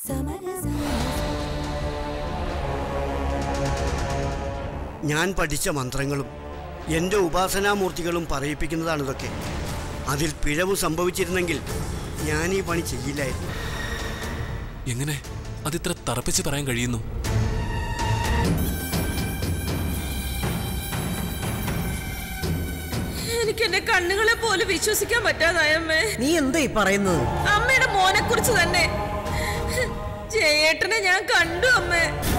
ഞാൻ പഠിച്ച മന്ത്രങ്ങളും എൻ്റെ ഉപാസനാമൂർത്തികളും പറയിപ്പിക്കുന്നതാണ് ഇതൊക്കെ അതിൽ പിഴവ് സംഭവിച്ചിരുന്നെങ്കിൽ ഞാൻ ഈ പണി ചെയ്യില്ലായിരുന്നു എങ്ങനെ അതിത്ര തറപ്പിച്ച് പറയാൻ കഴിയുന്നു എനിക്ക് എന്റെ കണ്ണുകളെ പോലും വിശ്വസിക്കാൻ പറ്റാതായ അമ്മേ നീ എന്താ ഈ പറയുന്നത് അമ്മയുടെ മോനെ കുറിച്ച് തന്നെ ജയേട്ടനെ ഞാൻ കണ്ടു അമ്മേ